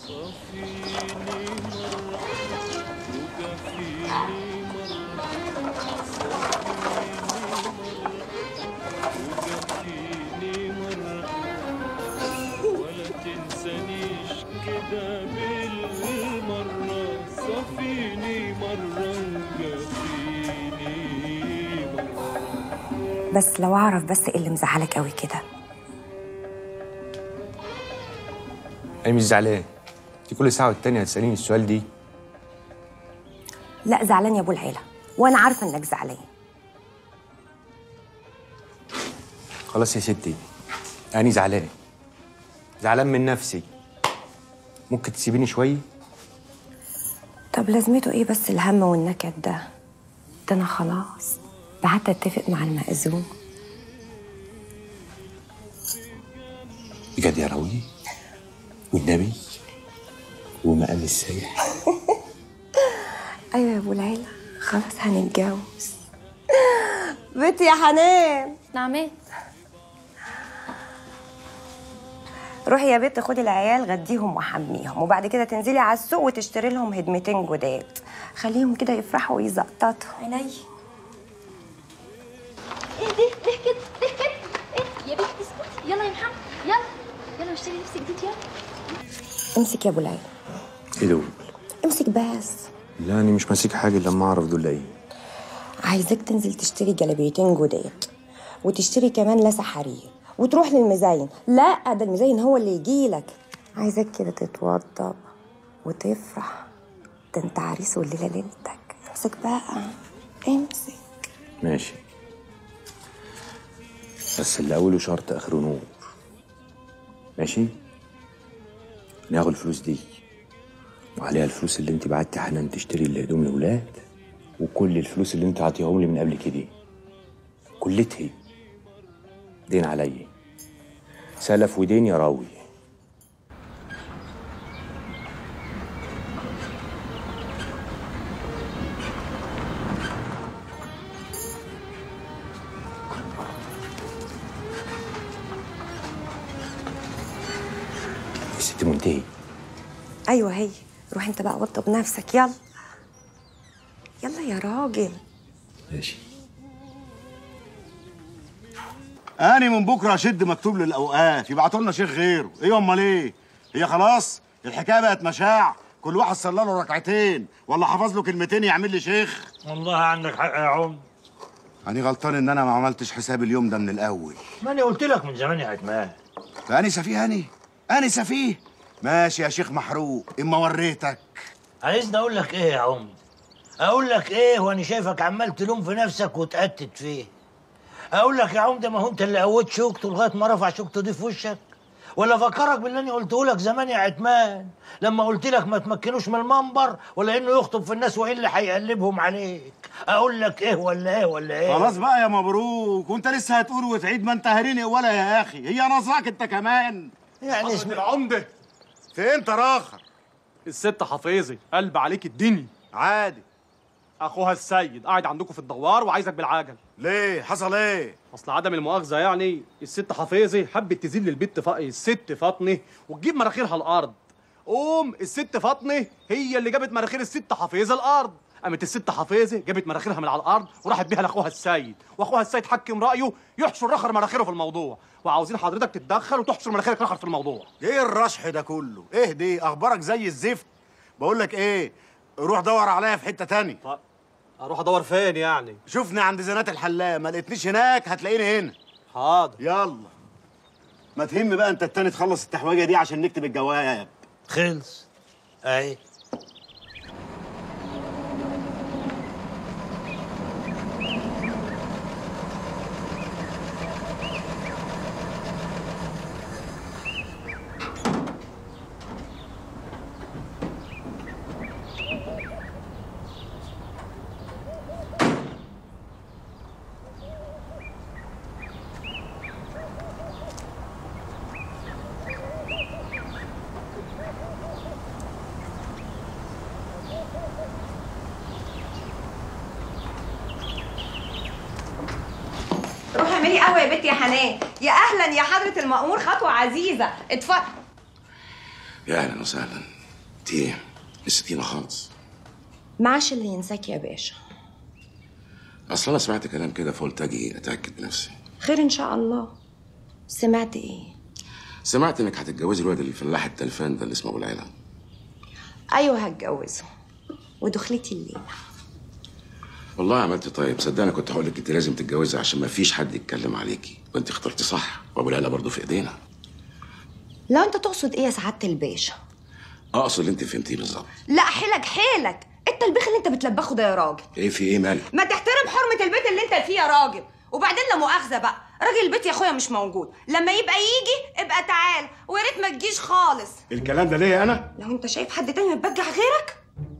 ولا تنسانيش كده بالمرة صفيني مرة وجافيني مرة بس لو اعرف بس ايه اللي مزعلك قوي كده انا مش زعلان انت كل ساعه والتانيه هتساليني السؤال دي لا زعلان يا ابو العيله وانا عارفه انك زعلان خلاص يا ستي انا زعلان زعلان من نفسي ممكن تسيبيني شويه طب لازمته ايه بس الهم والنكد ده ده انا خلاص بعت اتفق مع المأذون بجد يا راوي والنبي ومقام السايح ايوه يا ابو العيله خلاص هنتجوز بنتي يا حنان نعمات روحي يا بنت خدي العيال غديهم وحميهم وبعد كده تنزلي على السوق وتشتري لهم هدمتين جداد خليهم كده يفرحوا ويزقططوا عيني ايه ده ليه كده ليه كده ايه يا بنتي اسكتي يلا يا محمد يلا يلا اشتري لبس جديد يلا امسك يا ابو العيله ايه دول امسك بس لا انا مش ماسك حاجه الا لما اعرف دول ايه عايزاك تنزل تشتري جلابيتين جداد وتشتري كمان لسه حرير وتروح للمزين لا ده المزين هو اللي يجيلك عايزاك كده تتوضب وتفرح ده انت عريس والليله ليلتك امسك بقى امسك ماشي بس اللي اوله شرط اخره نور ماشي ناخد الفلوس دي وعليها الفلوس اللي انت بعتي حنان تشتري الهدوم للولاد وكل الفلوس اللي انت عطيهم لي من قبل كده كلتها دين عليا سلف ودين يا راوي يا ست منتهي ايوه هي روح انت بقى وضب نفسك يلا يلا يا راجل ماشي اني من بكره اشد مكتوب للاوقاف يبعتوا لنا شيخ غيره ايه امال ايه هي خلاص الحكايه بقت مشاع كل واحد صلى له ركعتين ولا حفظ له كلمتين يعمل لي شيخ والله عندك حق يا عم انا غلطان ان انا ما عملتش حساب اليوم ده من الاول ما انا قلت لك من زمان يا عتمان فاني سفيه اني اني سفيه ماشي يا شيخ محروق اما وريتك عايزني اقول لك ايه يا عم اقول لك ايه وانا شايفك عمال تلوم في نفسك وتأتت فيه اقول لك يا عمده ما هو انت اللي قويت شوكته لغايه ما رفع شوكته دي في وشك ولا فكرك باللي انا قلته لك زمان يا عتمان لما قلت لك ما تمكنوش من المنبر ولا انه يخطب في الناس وايه اللي هيقلبهم عليك اقول لك ايه ولا ايه ولا ايه خلاص بقى يا مبروك وانت لسه هتقول وتعيد ما انت هريني ولا يا اخي هي ناصعك انت كمان يعني اسم العمدة فين تراخر الست حفيظي قلب عليك الدنيا عادي اخوها السيد قاعد عندكم في الدوار وعايزك بالعجل ليه حصل ايه اصل عدم المؤاخذه يعني الست حفيظي حبت تزيل البت ف... الست فاطمه وتجيب مراخيرها الارض قوم الست فاطمه هي اللي جابت مراخير الست حفيظه الارض قامت الست حفيظه جابت مراخيرها من على الارض وراحت بيها لاخوها السيد واخوها السيد حكم رايه يحشر رخر مراخيره في الموضوع وعاوزين حضرتك تتدخل وتحشر مراخيرك رخر في الموضوع ايه الرشح ده كله ايه دي اخبارك زي الزفت بقول لك ايه روح دور عليا في حته تاني اروح ادور فين يعني شوفني عند زنات الحلاق ما لقيتنيش هناك هتلاقيني هنا حاضر يلا ما تهم بقى انت التاني تخلص التحويجه دي عشان نكتب الجواب خلص اهي روحي اعملي قهوه يا بنتي يا حنان يا اهلا يا حضره المأمور خطوه عزيزه اتفضل يا اهلا وسهلا انت نسيتينا خالص معاش اللي ينساك يا باشا اصل انا سمعت كلام كده فقلت اجي اتاكد بنفسي خير ان شاء الله سمعت ايه سمعت انك هتتجوزي الواد الفلاح التلفان ده اللي اسمه ابو العلا ايوه هتجوزه ودخلتي الليله والله عملت طيب صدقني كنت هقول لك انت لازم تتجوزي عشان ما فيش حد يتكلم عليكي وانت اخترتي صح وابو العلا برضه في ايدينا لو انت تقصد ايه يا سعاده الباشا اقصد اللي انت فهمتيه بالظبط لا حيلك حيلك انت البخ اللي انت بتلبخه ده يا راجل ايه في ايه مالك ما تحترم حرمه البيت اللي انت فيه يا راجل وبعدين لا مؤاخذه بقى راجل البيت يا اخويا مش موجود لما يبقى يجي ابقى تعال ويا ريت ما تجيش خالص الكلام ده ليا انا لو انت شايف حد تاني متبجح غيرك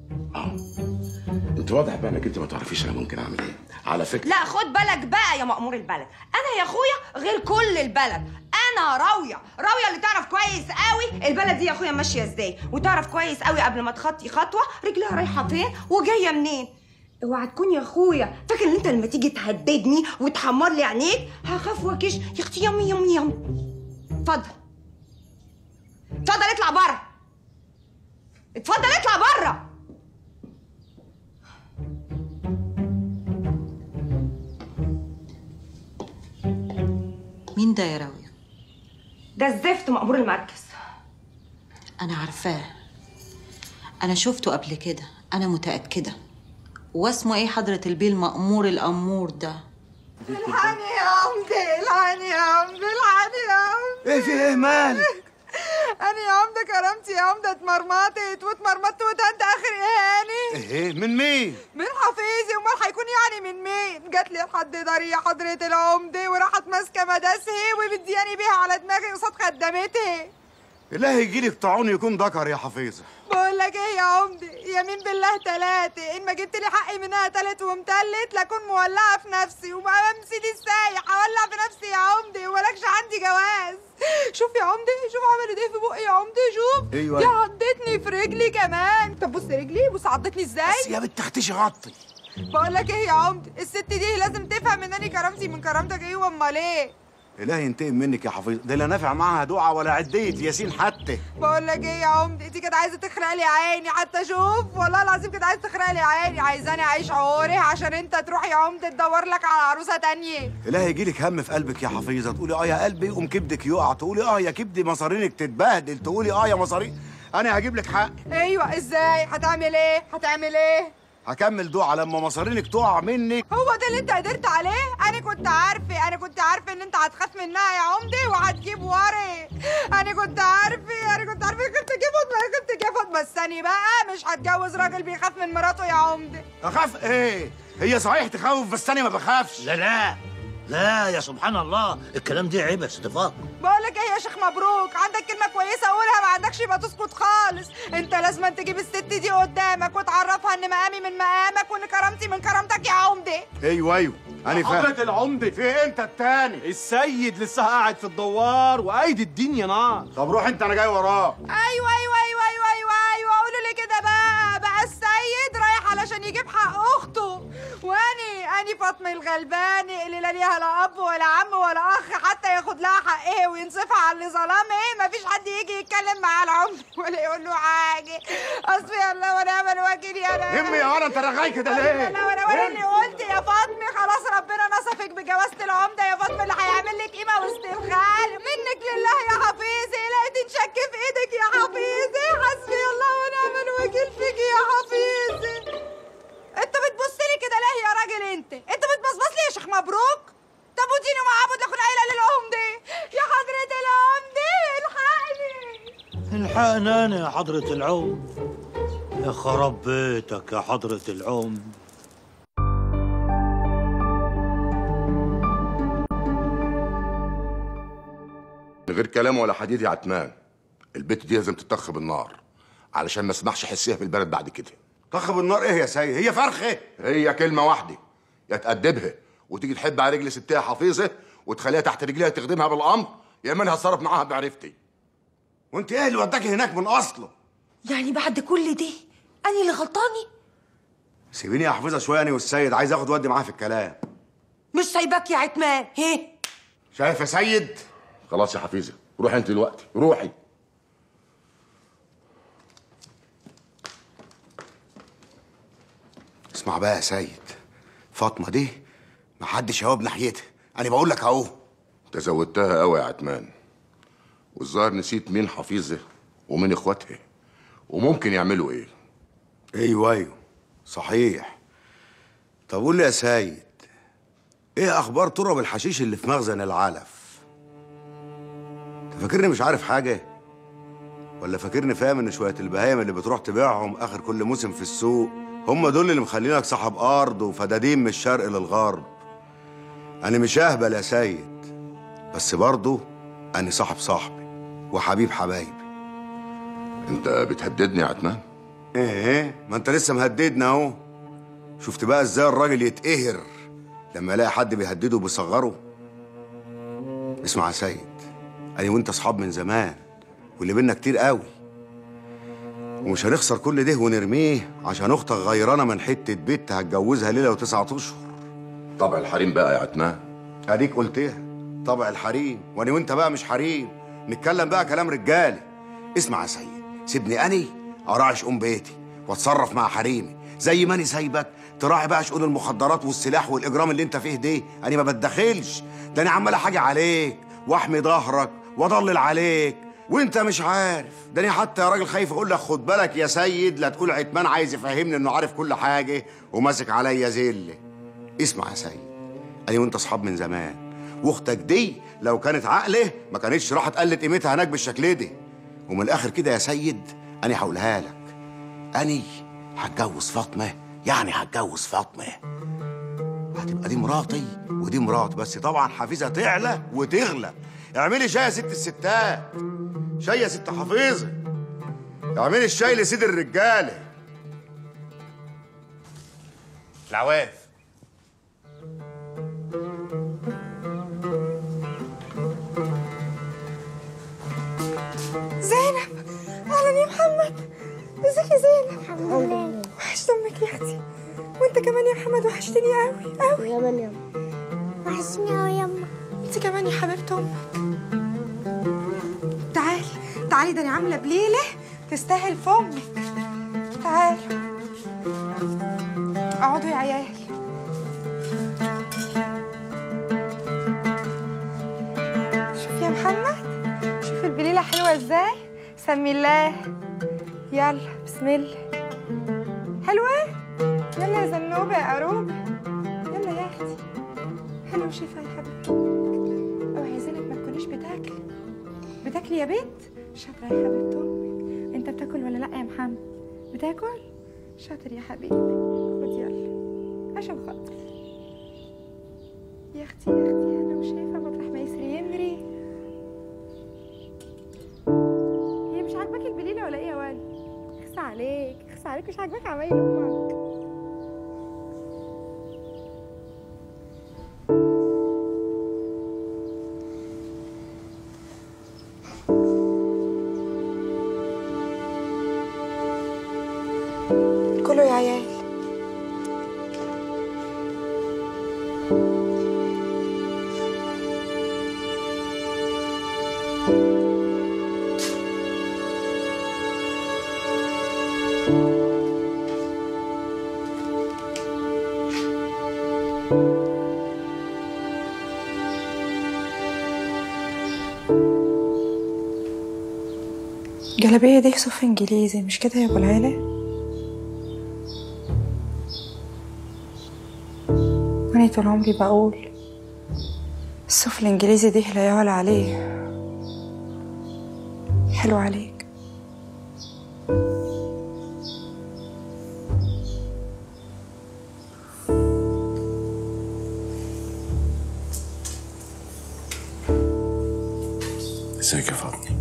انت واضح بقى انك انت ما تعرفيش انا ممكن اعمل ايه على فكره لا خد بالك بقى يا مأمور البلد انا يا اخويا غير كل البلد انا راويه راويه اللي تعرف كويس قوي البلد دي يا اخويا ماشيه ازاي وتعرف كويس قوي قبل ما تخطي خطوه رجلها رايحه فين وجايه منين اوعى تكون يا اخويا فاكر ان انت لما تيجي تهددني وتحمر لي عينيك هخاف واكش يا اختي يم يم يم اتفضل اتفضل اطلع بره اتفضل اطلع بره مين ده يا راوية؟ ده الزفت مأمور المركز أنا عارفاه أنا شفته قبل كده أنا متأكدة واسمه إيه حضرة البيه المأمور الأمور ده؟ الحقني يا عمدي الحقني يا عمدي الحقني يا عمدي ايه في ايه مالك انا يا عمدة كرامتي يا عمدة اتمرمطت واتمرمطت وتهدى اخر اهاني ايه من مين من حفيظي امال هيكون يعني من مين جات لي لحد داري يا حضرة العمدة وراحت ماسكة مداسها ومدياني بيها على دماغي قصاد خدامتها الله يجيلك طاعون يكون ذكر يا حفيظه بقول لك ايه يا عمدي يمين بالله تلاتة ان ما جبت لي حقي منها تالت ومتلت لاكون مولعه في نفسي وما بمسي لي السايح اولع في نفسي يا عمدي ومالكش عندي جواز شوف يا عمدي شوف عملت ايه في بقي يا عمدي شوف أيوة. دي عضتني في رجلي كمان طب بص رجلي بص عضتني ازاي بس يا بنت اختشي غطي بقول لك ايه يا عمدي الست دي لازم تفهم ان انا كرامتي من كرامتك ايه وامال ايه الله ينتقم منك يا حفيظ ده لا نافع معاها دعاء ولا عدية ياسين حتى بقول لك ايه يا عمدي انت كانت عايزه تخرق لي عيني حتى اشوف والله العظيم كانت عايزه تخرق لي عيني عايزاني اعيش عوري عشان انت تروح يا عمدي تدور لك على عروسه تانية الله يجيلك هم في قلبك يا حفيظه تقولي اه يا قلبي يقوم كبدك يقع تقولي اه يا كبدي مصارينك تتبهدل تقولي اه يا مصارين انا هجيب لك حق ايوه ازاي هتعمل ايه هتعمل ايه هكمل دعاء لما مصارينك تقع منك هو ده اللي انت قدرت عليه انا كنت عارفه انا كنت عارفه ان انت هتخاف منها يا عمدي وهتجيب وري انا كنت عارفه انا كنت عارفه كنت جفت ما كنت جفت بس انا بقى مش هتجوز راجل بيخاف من مراته يا عمدي اخاف ايه هي صحيح تخوف بس انا ما بخافش لا لا لا يا سبحان الله الكلام ده عيب يا ست فاطمه بقول لك ايه يا شيخ مبروك عندك كلمه كويسه قولها ما عندكش يبقى تسكت خالص انت لازم تجيب الست دي قدامك وتعرفها ان مقامي من مقامك وان كرامتي من كرامتك يا عمدي ايوه ايوه انا فاهم حضرة العمدة في إيه انت التاني السيد لسه قاعد في الدوار وايدي الدنيا نار طب روح انت انا جاي وراه ايوه ايوه ايوه ايوه ايوه ايوه قولوا لي كده بقى بقى السيد رايح علشان يجيب حق اخته واني اني فاطمه الغلباني اللي لا ليها لا اب ولا عم ولا اخ حتى ياخد لها حقها وينصفها على اللي ظلمها مفيش حد يجي يتكلم مع العمر ولا يقول له حاجه حسبي الله ونعم الوكيل يا رب همي يا ولد انت رغاي كده ليه انا وانا وانا اللي قلت يا فاطمه خلاص ربنا نصفك بجوازة العمده يا فاطمه اللي هيعمل لك قيمه وسط الخال منك لله يا حفيظي لقيت نشك في ايدك يا حفيظي حسبي الله ونعم الوكيل فيك يا حفيظي انت بتبص لي كده ليه يا راجل انت انت بتبصبص لي يا شيخ مبروك طب وديني وعبد لكن قايله للعمده يا حضره العمده الحقني الحقنا انا يا حضرة العم يا خراب بيتك يا حضرة العم من غير كلام ولا حديد يا عتمان البت دي لازم تتخ بالنار علشان ما اسمحش احسيها في البلد بعد كده طخ بالنار ايه يا سيد هي فرخه هي كلمه واحده يا تأدبها وتيجي تحب على رجل ستها حفيظه وتخليها تحت رجليها تخدمها بالامر يا اما انا هتصرف معاها بعرفتي وانت ايه اللي وداك هناك من اصله يعني بعد كل دي انا اللي غلطاني سيبيني يا حفيظه شويه انا والسيد عايز اخد ودي معاه في الكلام مش سايباك يا عتمان هيه شايف يا سيد خلاص يا حفيظه روحي انت دلوقتي روحي اسمع بقى يا سيد فاطمه دي محدش يهوب ناحيتها انا بقول لك اهو انت زودتها قوي يا عتمان والظاهر نسيت مين حفيظه ومين اخواتها وممكن يعملوا ايه ايوه ايوه صحيح طب قول لي يا سيد ايه اخبار تراب الحشيش اللي في مخزن العلف انت فاكرني مش عارف حاجه ولا فاكرني فاهم ان شويه البهايم اللي بتروح تبيعهم اخر كل موسم في السوق هم دول اللي مخلينك صاحب ارض وفدادين من الشرق للغرب انا مش اهبل يا سيد بس برضه انا صاحب صاحبي وحبيب حبايبي انت بتهددني يا عتمان ايه ما انت لسه مهددنا اهو شفت بقى ازاي الراجل يتقهر لما يلاقي حد بيهدده وبيصغره اسمع يا سيد انا وانت اصحاب من زمان واللي بينا كتير قوي ومش هنخسر كل ده ونرميه عشان اختك غيرانه من حته بنت هتجوزها ليله وتسعة اشهر طبع الحريم بقى يا عتمان اديك قلتها طبع الحريم وانا وانت بقى مش حريم نتكلم بقى كلام رجالي اسمع يا سيد سيبني اني اراعي شؤون بيتي واتصرف مع حريمي زي ما اني سايبك تراعي بقى شؤون المخدرات والسلاح والاجرام اللي انت فيه دي انا ما بتدخلش ده انا عمال حاجه عليك واحمي ظهرك واضلل عليك وانت مش عارف ده انا حتى يا راجل خايف اقول لك خد بالك يا سيد لا تقول عتمان عايز يفهمني انه عارف كل حاجه وماسك عليا زله اسمع يا سيد انا وانت اصحاب من زمان واختك دي لو كانت عقله ما كانتش راحت قلت قيمتها هناك بالشكل ده ومن الاخر كده يا سيد انا هقولها لك اني هتجوز فاطمه يعني هتجوز فاطمه هتبقى دي مراتي ودي مراتي بس طبعا حفيظه تعلى وتغلى اعملي شاي يا ست الستات شاي يا ست حفيظه اعملي الشاي لسيد الرجاله العواف زينب اهلا يا محمد ازيك يا زينب الحمد لله وحشت امك يا اختي وانت كمان يا محمد وحشتني قوي قوي يا يما وحشتني قوي يما انت كمان يا حبيبه امك تعالي تعالي ده انا عامله بليله تستاهل فمك تعالوا اقعدوا يا عيال شوف يا محمد شوف البليله حلوه ازاي سمي الله يلا بسم الله حلوه يلا يا زنوبه يا قروب يلا يا اختي حلو شفا يا حبيبتي اوعي عايزينك ما تكونيش بتاكلي بتاكلي يا بنت شاطره يا حبيبه امك انت بتاكل ولا لا يا محمد بتاكل شاطر يا حبيبي خد يلا عشان خاطري يا اختي يا اختي انا مش شايفه مطرح ما يسري يمري هي مش عاجباك البليله ولا ايه يا ولد اخس عليك اخس عليك مش عاجباك عمايل امك كله يا عيال جلابية دي صف انجليزي مش كده يا ابو العيلة وانا طول عمري بقول الصف الانجليزي دي لا يعلى عليه حلو عليك ازيك يا فاطمه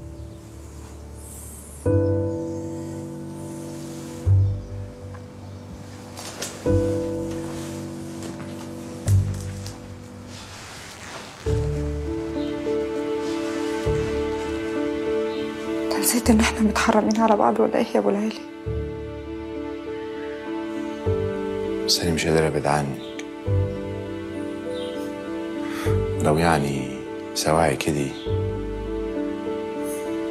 انت نسيت ان احنا متحرمين على بعض ولا ايه يا ابو العيلة بس انا مش قادر ابعد عنك لو يعني سواعي كده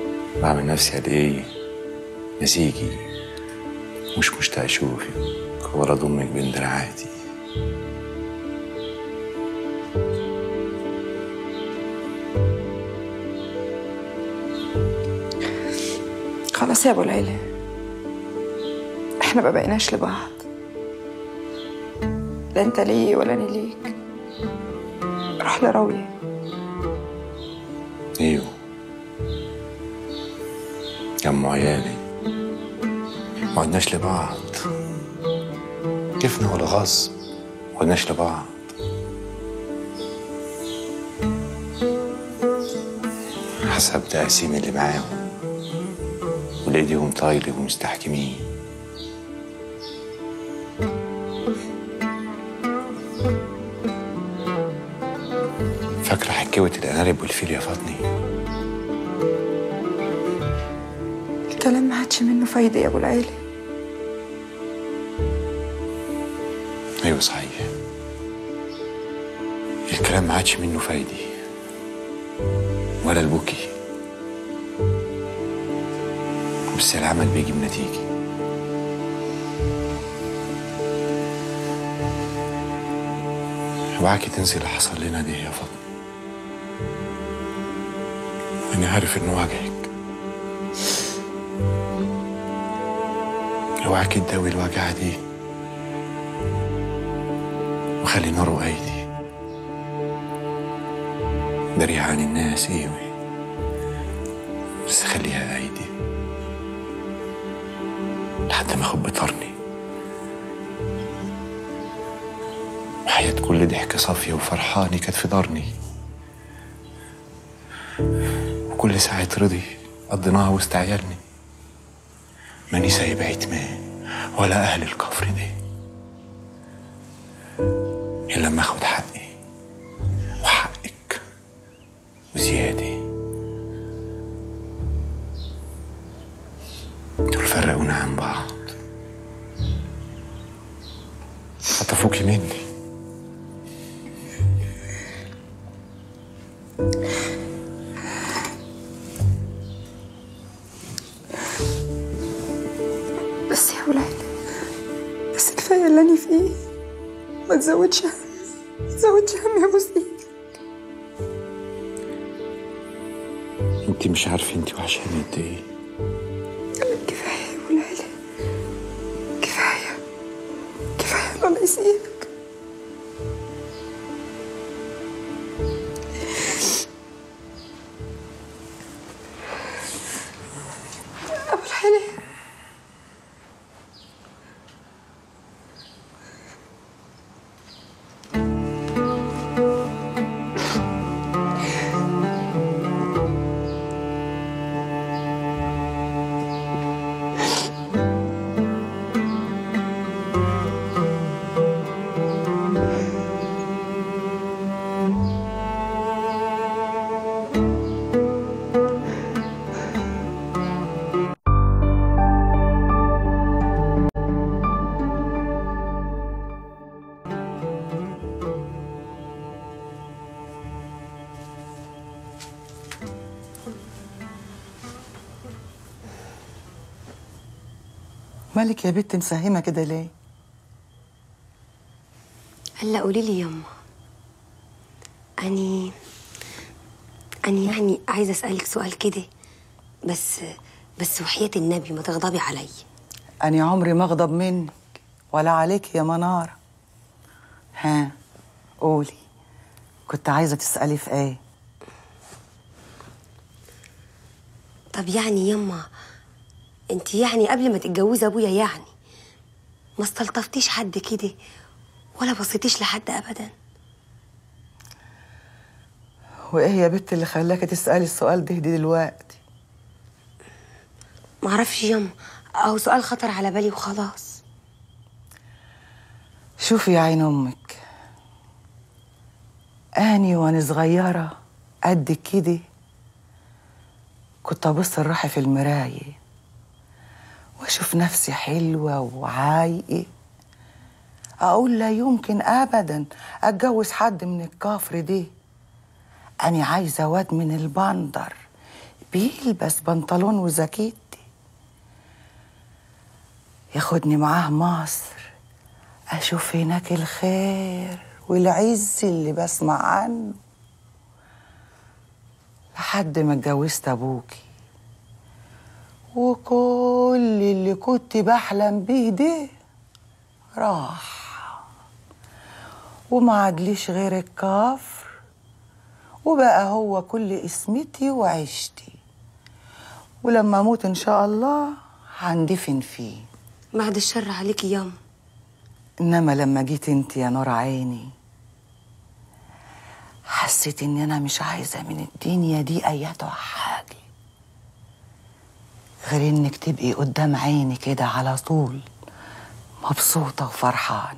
بعمل نفسي قد ايه نسيكي مش مشتاق اشوفك ورا ضمك بين دراعاتي خلاص يا ابو العيلة احنا ما بقيناش لبعض لا انت لي ولا انا ليك روح لراوية ايوه يا ام عيالي ما عدناش لبعض كيفنا ولا غصب ما عدناش لبعض حسب تقاسيم اللي معاهم ولقيتهم طايلة ومستحكمين فاكرة حكاوة الأنارب والفيل يا فاطمة الكلام ما عادش منه فايدة يا ابو العيلة أيوة صحيح الكلام ما عادش منه فايدة ولا البكي بس العمل بيجي بنتيجة اوعاكي تنسي اللي حصل لنا دي يا فاطمة أنا عارف إنه وجعك اوعاكي تداوي الوجعة دي وخلي نار أيدي داريها عن الناس ايوه بس خليها ايدي لحد ما اخد بطرني حياة كل ضحكة صافية وفرحانة كانت في دارني وكل ساعة رضي قضيناها وسط عيالني ماني سايب عتمان ولا أهل الكفر دي إلا لما أخد حقي وحقك وزيادة دول فرقونا عن بعض خطفوكي مني بس يا ابو العيلة بس كفاية اللي انا فيه ما تزودش هم ما تزودش هم يا ابو سيد انت مش عارفة انت وحشاني قد ايه كفاية يا ابو العيلة كفاية كفاية الله لا يسيبك ابو العيلة مالك يا بنت مساهمة كده ليه؟ هلا قولي لي يما أني أني يعني عايزة أسألك سؤال كده بس بس وحياة النبي ما تغضبي علي أنا عمري ما أغضب منك ولا عليك يا منارة ها قولي كنت عايزة تسألي في إيه؟ طب يعني يما انت يعني قبل ما تتجوزي ابويا يعني ما استلطفتيش حد كده ولا بصيتيش لحد ابدا وإيه يا بنت اللي خلاكي تسألي السؤال ده دي دلوقتي؟ معرفش يما او سؤال خطر على بالي وخلاص شوفي يا عين أمك أني وأنا صغيرة قد كده كنت أبص لروحي في المراية وأشوف نفسي حلوة وعايقة أقول لا يمكن أبدا أتجوز حد من الكفر دي أنا عايزة واد من البندر بيلبس بنطلون وزاكيتي ياخدني معاه مصر أشوف هناك الخير والعز اللي بسمع عنه لحد ما اتجوزت أبوكي وكل اللي كنت بحلم بيه ده راح وما عادليش غير الكفر وبقى هو كل اسمتي وعيشتي ولما اموت ان شاء الله هندفن فيه بعد الشر عليكي ياما انما لما جيت انت يا نور عيني حسيت ان انا مش عايزه من الدنيا دي اياتها حاجه غير انك تبقي قدام عيني كده على طول مبسوطه وفرحانه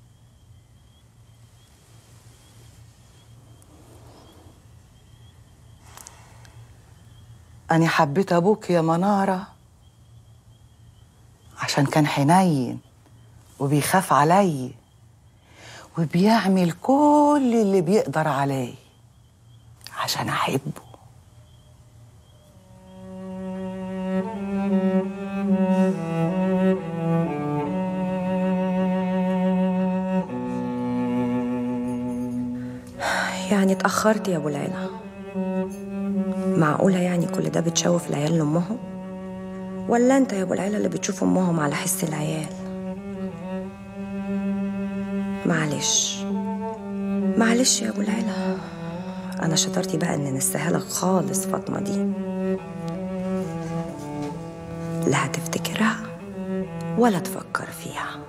أنا حبيت أبوك يا منارة عشان كان حنين وبيخاف علي وبيعمل كل اللي بيقدر عليه عشان أحبه يعني اتأخرت يا أبو العلا معقولة يعني كل ده بتشوف العيال لأمهم؟ ولا أنت يا أبو العلا اللي بتشوف أمهم على حس العيال؟ معلش معلش يا أبو العلا أنا شطارتي بقى إن نسهلك خالص فاطمة دي لا هتفتكرها ولا تفكر فيها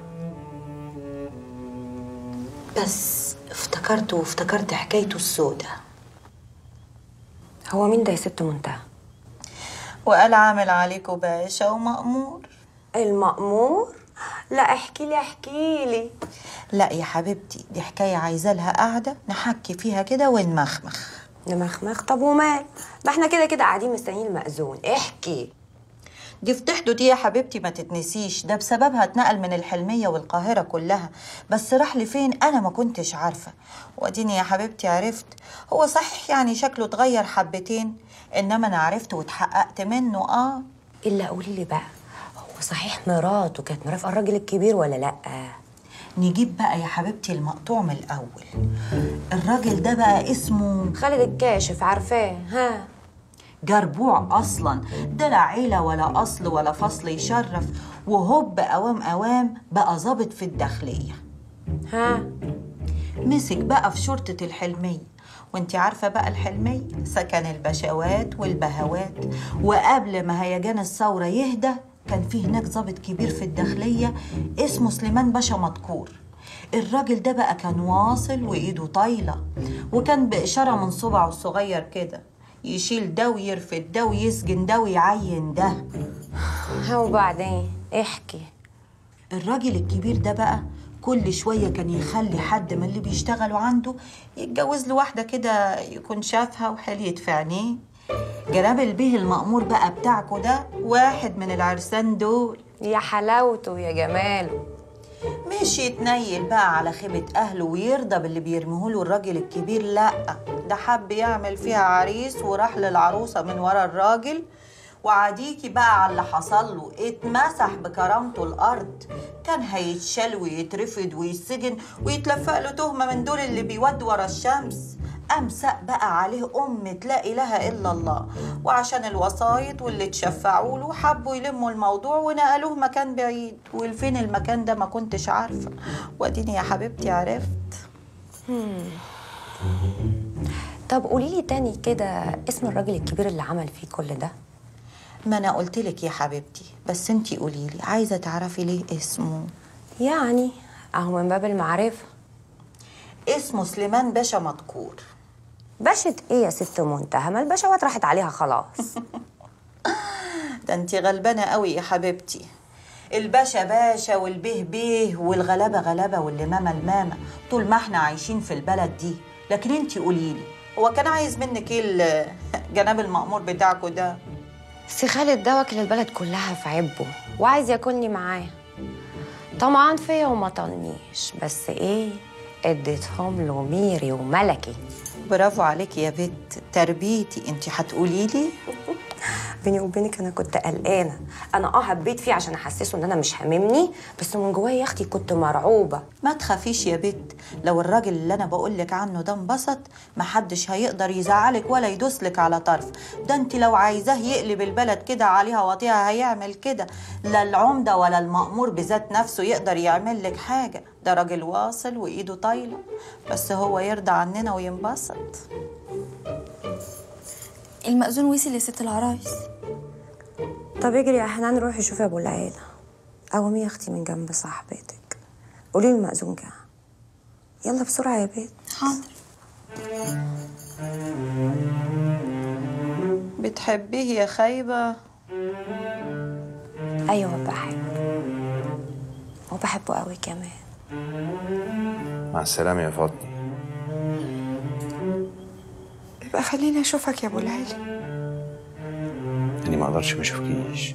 بس افتكرته وافتكرت حكايته السودة هو مين ده يا ست منتهى؟ وقال عامل عليكوا باشا ومأمور المأمور؟ لا احكي لي احكي لي لا يا حبيبتي دي حكاية عايزة لها قعدة نحكي فيها كده ونمخمخ نمخمخ طب ومال ده احنا كده كده قاعدين مستنيين المأذون احكي دي فضحته دي يا حبيبتي ما تتنسيش ده بسببها اتنقل من الحلمية والقاهرة كلها بس راح لفين أنا ما كنتش عارفة واديني يا حبيبتي عرفت هو صحيح يعني شكله اتغير حبتين إنما أنا عرفت واتحققت منه آه إلا قولي لي بقى هو صحيح مراته كانت مرافقة الراجل الكبير ولا لأ؟ نجيب بقى يا حبيبتي المقطوع من الأول الراجل ده بقى اسمه خالد الكاشف عارفاه ها جربوع اصلا ده لا عيله ولا اصل ولا فصل يشرف وهوب اوام اوام بقى ظابط في الداخليه ها مسك بقى في شرطه الحلميه وانت عارفه بقى الحلميه سكن البشوات والبهوات وقبل ما هيجان الثوره يهدى كان في هناك ظابط كبير في الداخليه اسمه سليمان باشا مدكور الراجل ده بقى كان واصل وايده طايله وكان باشاره من صبعه الصغير كده يشيل ده ويرفد ده ويسجن ده ويعين ده ها وبعدين احكي الراجل الكبير ده بقى كل شوية كان يخلي حد من اللي بيشتغلوا عنده يتجوز له واحدة كده يكون شافها وحليت في عينيه جناب البيه المأمور بقى بتاعكو ده واحد من العرسان دول يا حلاوته يا جماله مش يتنيل بقى على خيبة أهله ويرضى باللي بيرميهوله الراجل الكبير لأ ده حب يعمل فيها عريس وراح للعروسة من ورا الراجل وعديكي بقى على اللي حصل له اتمسح بكرامته الأرض كان هيتشال ويترفد ويتسجن ويتلفق له تهمة من دول اللي بيودوا ورا الشمس أمسق بقى عليه أم لا إله إلا الله وعشان الوسايط واللي تشفعوا له حبوا يلموا الموضوع ونقلوه مكان بعيد والفين المكان ده ما كنتش عارفة واديني يا حبيبتي عرفت طب قولي لي تاني كده اسم الراجل الكبير اللي عمل فيه كل ده ما أنا قلت لك يا حبيبتي بس انتي قولي لي عايزة تعرفي ليه اسمه يعني اهو من باب المعرفة اسمه سليمان باشا مدكور باشا ايه يا ست منتهى ما البشوات راحت عليها خلاص ده انتي غلبانة قوي يا حبيبتي الباشا باشا والبيه بيه والغلابة غلابة واللمامة المامة طول ما احنا عايشين في البلد دي لكن انتي قوليلي هو كان عايز منك ايه ال- جناب المأمور بتاعكو ده سي خالد ده واكل البلد كلها في عبه وعايز ياكلني معاه طمعان فيا وما طنيش بس ايه اديتهم له ميري وملكي برافو عليكي يا بت تربيتي انتي هتقولي لي بيني وبينك انا كنت قلقانه انا اه هبيت فيه عشان احسسه ان انا مش هاممني بس من جوايا يا اختي كنت مرعوبه ما تخافيش يا بت لو الراجل اللي انا بقولك عنه ده انبسط محدش هيقدر يزعلك ولا يدوسلك على طرف ده انت لو عايزاه يقلب البلد كده عليها واطيها هيعمل كده لا العمده ولا المأمور بذات نفسه يقدر يعمل لك حاجه ده راجل واصل وايده طايله بس هو يرضى عننا وينبسط المأذون وصل يا ست العرايس طب اجري يا حنان روحي شوفي ابو العيله قومي يا اختي من جنب صاحبتك قولي له المأذون جه يلا بسرعه يا بيت حاضر بتحبيه يا خايبه ايوه بحبه وبحبه قوي كمان مع السلامة يا فاطمة يبقى خليني اشوفك يا ابو العيلة أني ما أقدرش ما أشوفكيش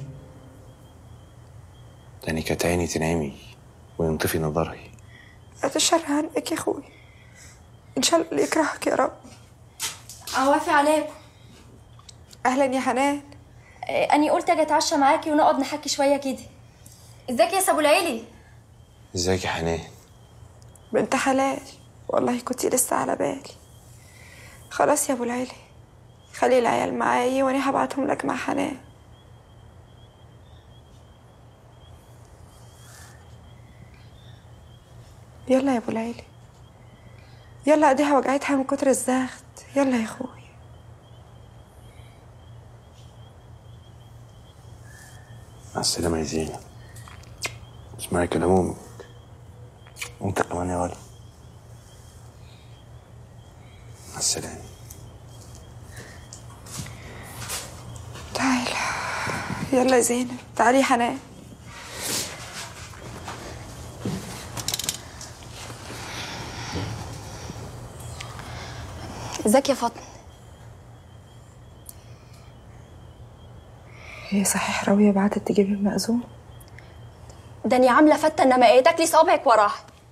لأني كانت عيني تنعمي وينطفي نظري اتشر عنك يا اخوي ان شاء الله اللي يكرهك يا رب اوافق عليكم اهلا يا حنان إيه، اني قلت اجي اتعشى معاكي ونقعد نحكي شويه كده ازيك يا ابو العيلي ازيك يا حنان بنت حلال والله كنت لسه على بالي خلاص يا ابو العيلة خلي العيال معايا وانا هبعتهم لك مع حنان يلا يا ابو العيلة يلا ايديها وجعتها من كتر الزغط يلا يا اخوي مع السلامة يا زينة اسمعي كلام أمك وأنت كمان يا ولد مع السلامة تعال يلا يا زينب تعالي يا حنان ازيك يا فاطمه هي صحيح راوية بعتت تجيب المأذون ده اني عامله فته انما ايه تاكلي صوابعك وراها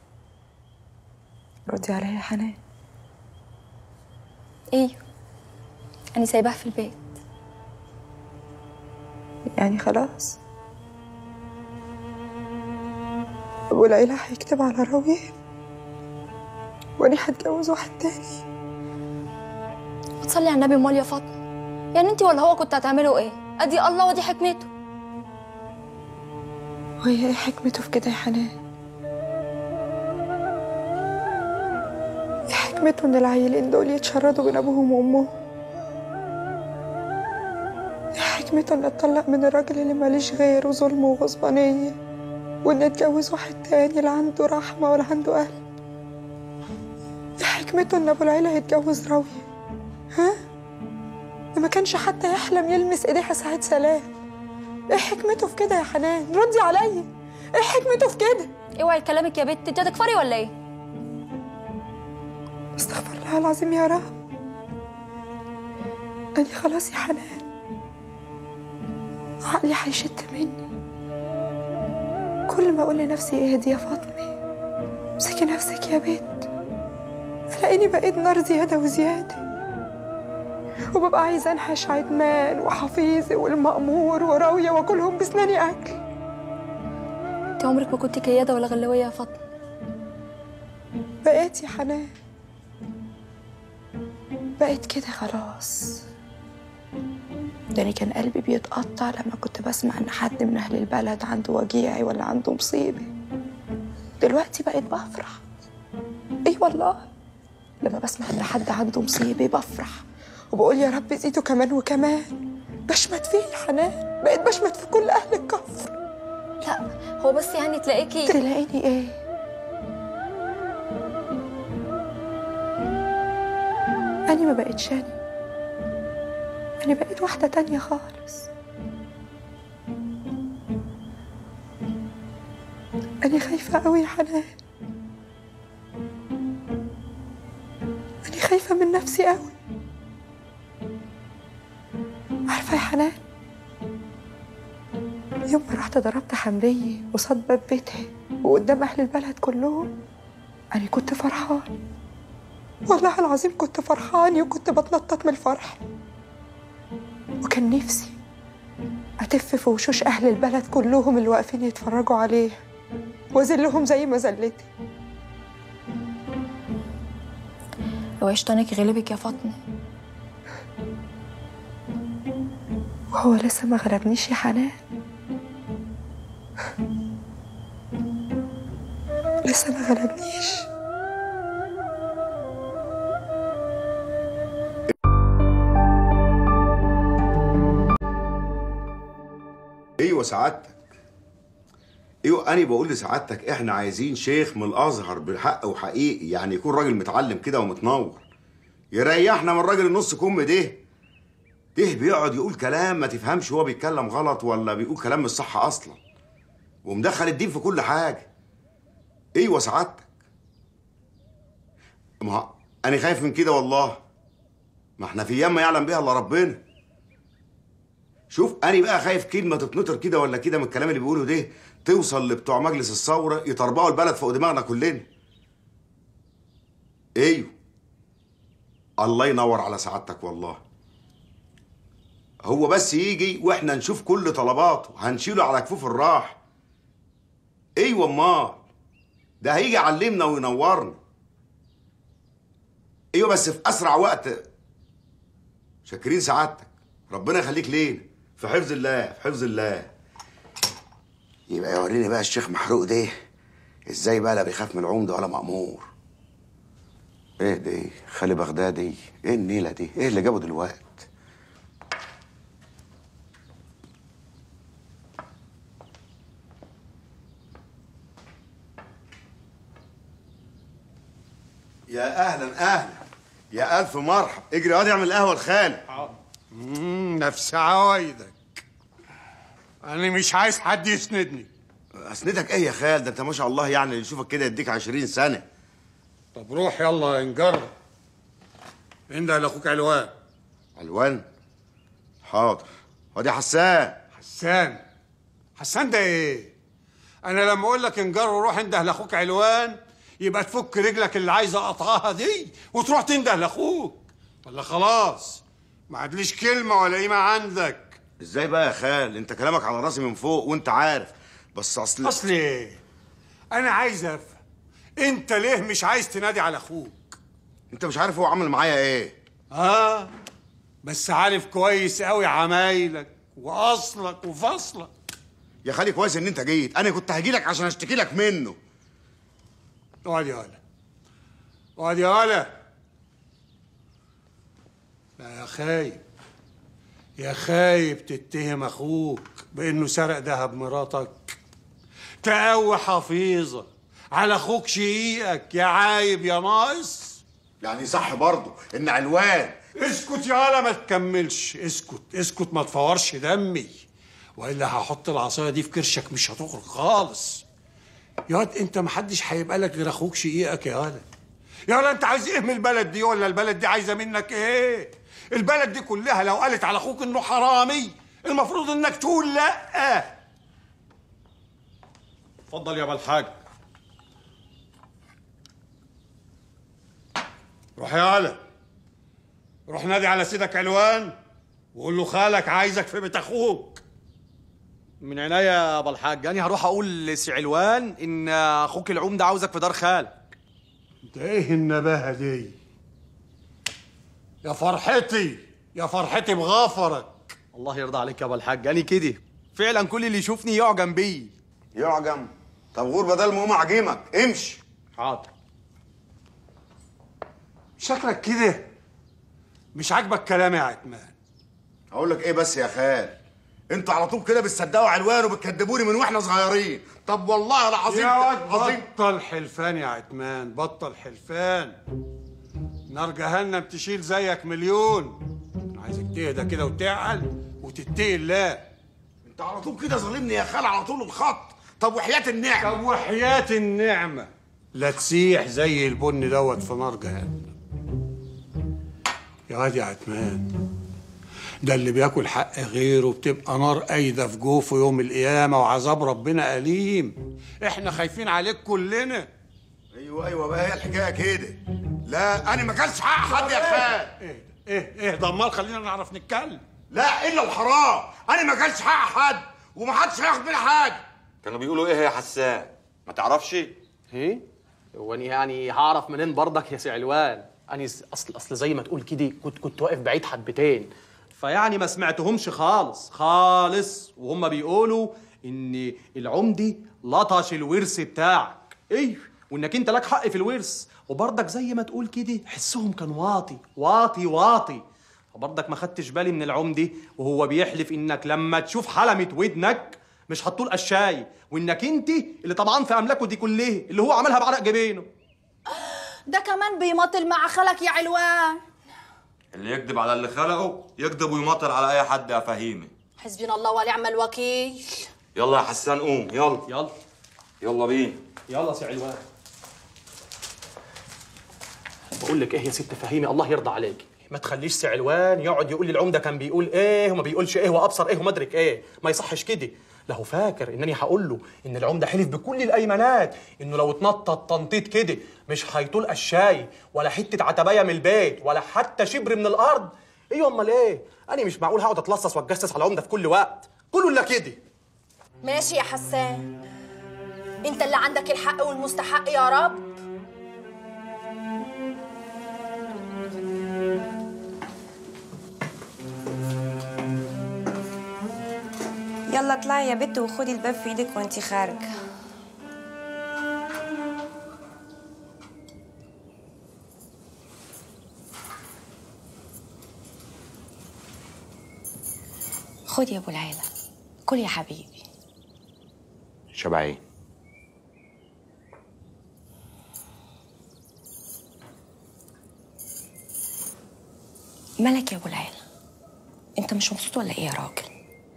ردي عليا يا حنان ايه انا سايباها في البيت يعني خلاص أبو العيلة هيكتب على راوية وأنا هتجوز واحد تاني وتصلي على النبي امال يا فاطمه يعني انت ولا هو كنت هتعملوا ايه ادي الله ودي حكمته وهي ايه حكمته في كده يا حنان ايه حكمته ان العيلين دول يتشردوا بين ابوهم وامهم ايه حكمته ان اتطلق من الراجل اللي ماليش غيره ظلم وغصبانية وان اتجوز واحد تاني لا عنده رحمة ولا عنده اهل ايه حكمته ان ابو العيلة يتجوز راوية ها ده ما كانش حتى يحلم يلمس ايديها ساعة سلام ايه حكمته في كده يا حنان ردي عليا ايه حكمته في كده اوعي كلامك يا بت انت هتكفري ولا ايه استغفر الله العظيم يا رب أنا خلاص يا حنان عقلي هيشت مني كل ما أقول لنفسي اهدي يا فاطمة امسكي نفسك يا بنت ألاقيني بقيت نار زيادة وزيادة وببقى عايزة أنحش عدمان وحفيظي والمأمور وراوية وكلهم بسناني أكل انت عمرك ما كنت كياده ولا غلويه يا فاطمه بقيت يا حنان بقيت كده خلاص ده أنا كان قلبي بيتقطع لما كنت بسمع إن حد من أهل البلد عنده وجيعي ولا عنده مصيبة دلوقتي بقيت بفرح أي والله لما بسمع إن حد عنده مصيبة بفرح وبقول يا رب زيده كمان وكمان بشمت فيه يا حنان بقيت بشمت في كل أهل الكفر لا هو بس يعني تلاقيكي تلاقيني إيه أنا ما بقتش أنا أنا بقيت واحدة تانية خالص أنا خايفة أوي يا حنان أنا خايفة من نفسي أوي عارفة يا حنان يوم ما رحت ضربت حمدية قصاد باب بيتها وقدام أهل البلد كلهم أنا كنت فرحان والله العظيم كنت فرحانة وكنت بتنطط من الفرح وكان نفسي أتف في وشوش أهل البلد كلهم اللي واقفين يتفرجوا عليه وأذلهم زي ما ذلتي هو شيطانك غلبك يا فاطمة وهو لسه ما غلبنيش يا حنان لسه ما غلبنيش ايوه سعادتك ايوه انا بقول لسعادتك احنا عايزين شيخ من الازهر بالحق وحقيقي يعني يكون راجل متعلم كده ومتنور يريحنا من الراجل النص كم ده ده بيقعد يقول كلام ما تفهمش هو بيتكلم غلط ولا بيقول كلام مش صح اصلا ومدخل الدين في كل حاجه ايوه سعادتك ما هو انا خايف من كده والله ما احنا في ايام ما يعلم بيها الا ربنا شوف انا بقى خايف كلمه تتنطر كده ولا كده من الكلام اللي بيقوله ده توصل لبتوع مجلس الثوره يطربقوا البلد فوق دماغنا كلنا ايوه الله ينور على سعادتك والله هو بس يجي واحنا نشوف كل طلباته هنشيله على كفوف الراح ايوه امال ده هيجي يعلمنا وينورنا ايوه بس في اسرع وقت شاكرين سعادتك ربنا يخليك لينا في حفظ الله في حفظ الله يبقى يوريني بقى الشيخ محروق ده ازاي بقى لا بيخاف من العمده ولا مأمور ايه دي خالي بغدادي ايه النيله دي ايه اللي جابه دلوقتي يا اهلا اهلا يا الف مرحب اجري اقعد اعمل قهوه لخالي مم، نفس عوايدك انا مش عايز حد يسندني اسندك ايه يا خال ده انت ما شاء الله يعني اللي يشوفك كده يديك 20 سنه طب روح يلا نجرب انده لاخوك علوان علوان حاضر وادي حسان حسان حسان ده ايه انا لما اقول لك انجر وروح انده لاخوك علوان يبقى تفك رجلك اللي عايز اقطعها دي وتروح تنده لاخوك ولا خلاص ما عادليش كلمه ولا قيمه عندك ازاي بقى يا خال انت كلامك على راسي من فوق وانت عارف بس اصل اصل ايه انا عايز افهم انت ليه مش عايز تنادي على اخوك انت مش عارف هو عمل معايا ايه اه بس عارف كويس قوي عمايلك واصلك وفصلك يا خالي كويس ان انت جيت انا كنت هجي لك عشان اشتكي لك منه اقعد يا ولا اقعد يا ولا لا يا خايب يا خايب تتهم اخوك بانه سرق ذهب مراتك تقوي حفيظه على اخوك شقيقك يا عايب يا ناقص يعني صح برضه ان علوان اسكت يا ولا ما تكملش اسكت اسكت ما تفورش دمي والا هحط العصايه دي في كرشك مش هتخرج خالص يا واد انت محدش هيبقى لك غير اخوك شقيقك يا ولا يا ولا انت عايز ايه من البلد دي ولا البلد دي عايزه منك ايه البلد دي كلها لو قالت على اخوك انه حرامي المفروض انك تقول لا اتفضل يا ابو الحاج روح يا ولا روح نادي على سيدك علوان وقول له خالك عايزك في بيت اخوك من عينيا يا ابو الحاج انا هروح اقول لسي علوان ان اخوك العمده عاوزك في دار خالك انت ايه النباهه دي يا فرحتي يا فرحتي بغفرك الله يرضى عليك يا ابو الحاج انا كده فعلا كل اللي يشوفني يعجب بيه يعجم طب غور بدل ما اقوم اعجمك امشي حاضر شكلك كده مش عاجبك كلامي يا عتمان هقول لك ايه بس يا خال انتوا على طول كده بتصدقوا علوان وبتكدبوني من واحنا صغيرين طب والله العظيم يا واد عظيم بطل حلفان يا عتمان بطل حلفان نار جهنم تشيل زيك مليون أنا عايزك تهدى كده وتعقل وتتقي الله انت على طول كده ظالمني يا خال على طول الخط طب وحياة النعمة طب وحياة النعمة لا تسيح زي البن دوت في نار جهنم يا واد يا عتمان ده اللي بياكل حق غيره بتبقى نار قايدة في جوفه يوم القيامة وعذاب ربنا أليم احنا خايفين عليك كلنا ايوه ايوه بقى هي الحكايه كده لا انا ما كانش حق حد يا خال ايه ايه ايه ده امال خلينا نعرف نتكلم لا الا وحرام انا ما كانش حق حد ومحدش هياخد مني حاجه كانوا بيقولوا ايه يا حسان ما تعرفش ايه هو انا يعني هعرف منين برضك يا سي علوان انا س- اصل اصل زي ما تقول كده كنت كنت واقف بعيد حبتين فيعني ما سمعتهمش خالص خالص وهم بيقولوا ان العمدي لطش الورث بتاعك ايوه وانك انت لك حق في الورث وبرضك زي ما تقول كده حسهم كان واطي واطي واطي فبرضك ما خدتش بالي من العمدي وهو بيحلف انك لما تشوف حلمة ودنك مش هتطول قشاي وانك انت اللي طبعا في املاكه دي كلها اللي هو عملها بعرق جبينه ده كمان بيماطل مع خالك يا علوان اللي يكذب على اللي خلقه يكذب ويمطر على اي حد يا فهيمه حسبنا الله ونعم الوكيل يلا يا حسان قوم يلا يلا يلا بينا يلا سي علوان بقول لك ايه يا ست فهيمه الله يرضى عليك ما تخليش سي علوان يقعد يقول لي العمده كان بيقول ايه وما بيقولش ايه وابصر ايه ومدرك ايه ما يصحش كده له فاكر انني هقول له ان العمده حلف بكل الايمانات انه لو اتنطط تنطيط كده مش هيطول الشاي ولا حته عتبايه من البيت ولا حتى شبر من الارض ايه امال ايه انا مش معقول هقعد اتلصص واتجسس على العمده في كل وقت كله الا كده ماشي يا حسان انت اللي عندك الحق والمستحق يا رب يلا اطلعي يا بت وخدي الباب في ايدك وانتي خارجه خد يا ابو العيله كل يا حبيبي شبعين مالك يا ابو العيله انت مش مبسوط ولا ايه يا راجل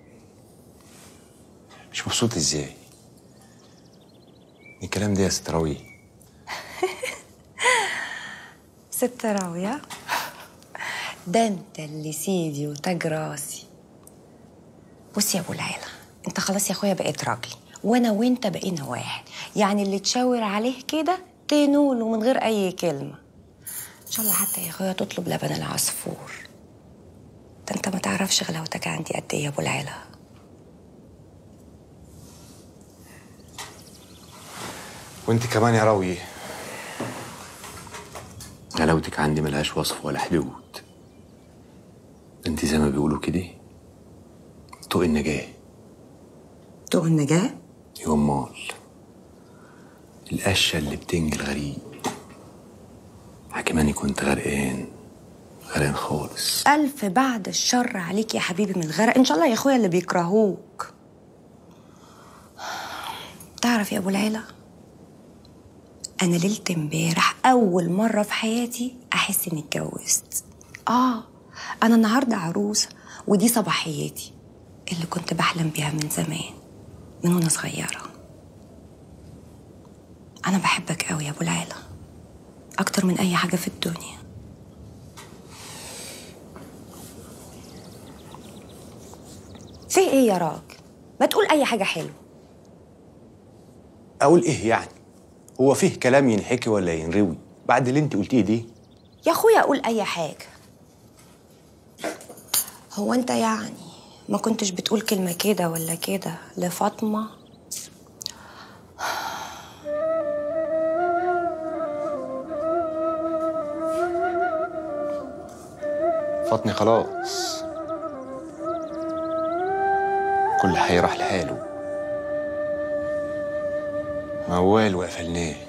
مش مبسوط ازاي الكلام ده يا ست راوية ست راوية ده انت اللي سيدي وتاج راسي بص يا ابو العيله انت خلاص يا اخويا بقيت راجل وانا وانت بقينا واحد يعني اللي تشاور عليه كده تنوله من غير اي كلمه ان شاء الله حتى يا اخويا تطلب لبن العصفور ده انت ما تعرفش غلاوتك عندي قد ايه يا ابو العيله وانت كمان يا راوية غلاوتك عندي ملهاش وصف ولا حدود انت زي ما بيقولوا كده طوق النجاة طوق النجاة يوم مال القشة اللي بتنجي الغريب حكماني كنت غرقان غرقان خالص ألف بعد الشر عليك يا حبيبي من الغرق إن شاء الله يا أخويا اللي بيكرهوك تعرف يا أبو العيلة أنا ليلة امبارح أول مرة في حياتي أحس إني اتجوزت آه أنا النهاردة عروسة ودي صباحيتي اللي كنت بحلم بيها من زمان من وأنا صغيرة أنا بحبك قوي يا أبو العيلة أكتر من أي حاجة في الدنيا في ايه يا راجل ما تقول اي حاجه حلوه اقول ايه يعني هو فيه كلام ينحكي ولا ينروي بعد اللي انت قلتيه دي يا اخويا قول اي حاجه هو انت يعني ما كنتش بتقول كلمه كده ولا كده لفاطمه فاطمي خلاص كل حي راح لحاله موال وقفلناه